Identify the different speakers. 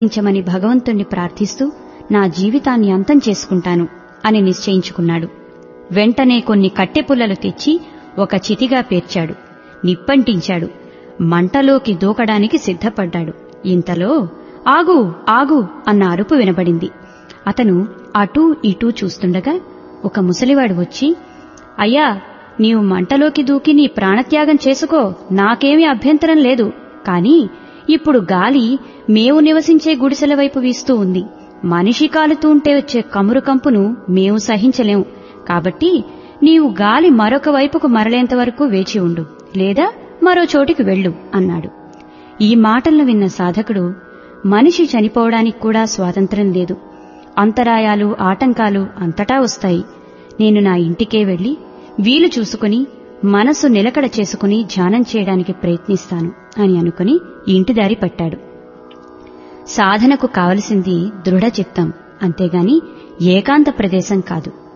Speaker 1: ఉంచమని భగవంతుణ్ణి ప్రార్థిస్తూ నా జీవితాన్ని అంతం చేసుకుంటాను అని నిశ్చయించుకున్నాడు వెంటనే కొన్ని కట్టెపుల్లలు తెచ్చి ఒక చితిగా పేర్చాడు నిప్పంటించాడు మంటలోకి దూకడానికి సిద్ధపడ్డాడు ఇంతలో ఆగు ఆగు అన్న అరుపు వినబడింది అతను అటూ ఇటూ చూస్తుండగా ఒక ముసలివాడు వచ్చి అయ్యా నీవు మంటలోకి దూకి నీ ప్రాణత్యాగం చేసుకో నాకేమీ అభ్యంతరం లేదు కాని ఇప్పుడు గాలి మేము నివసించే గుడిసెల వైపు వీస్తూ ఉంది మనిషి కాలుతూ ఉంటే వచ్చే కమురు కంపును మేము సహించలేం కాబట్టి నీవు గాలి మరొక వైపుకు మరలేంత వరకు వేచి ఉండు లేదా మరో చోటికి వెళ్ళు అన్నాడు ఈ మాటలను విన్న సాధకుడు మనిషి చనిపోవడానికి కూడా స్వాతంత్రం లేదు అంతరాయాలు ఆటంకాలు అంతటా వస్తాయి నేను నా ఇంటికే వెళ్లి వీలు చూసుకుని మనసు నిలకడ చేసుకుని ధ్యానం చేయడానికి ప్రయత్నిస్తాను అని అనుకుని ఇంటిదారి పట్టాడు సాధనకు కావలసింది దృఢచిత్తం అంతేగాని ఏకాంత ప్రదేశం కాదు